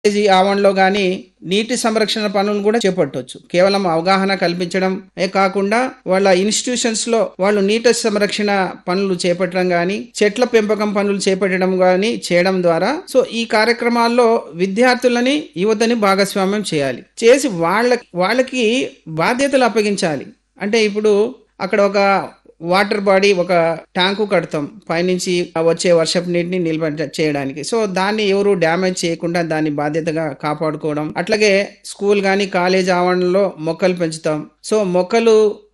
college ఆవరణలో గాని నీటి సంరక్షణ పనులు కూడా చేపట్టవచ్చు కేవలం అవగాహన కల్పించడమే కాకుండా వాళ్ళ ఇన్స్టిట్యూషన్స్ లో వాళ్ళు నీటి సంరక్షణ పనులు చేపట్టడం గాని చెట్ల పెంపకం పనులు చేపట్టడం గాని చేయడం ద్వారా సో ఈ కార్యక్రమాల్లో విద్యార్థులని యువతని భాగస్వామ్యం చేయాలి చేసి వాళ్ళ వాళ్ళకి బాధ్యతలు అప్పగించాలి అంటే ఇప్పుడు అక్కడ ఒక వాటర్ బాడీ ఒక ట్యాంకు కడతాం పైనుంచి వచ్చే వర్షపు నీటిని నిల్వ చేయడానికి సో దాన్ని ఎవరు డ్యామేజ్ చేయకుండా దాన్ని బాధ్యతగా కాపాడుకోవడం అట్లాగే స్కూల్ కానీ కాలేజ్ ఆవరణలో మొక్కలు పెంచుతాం సో మొక్కలు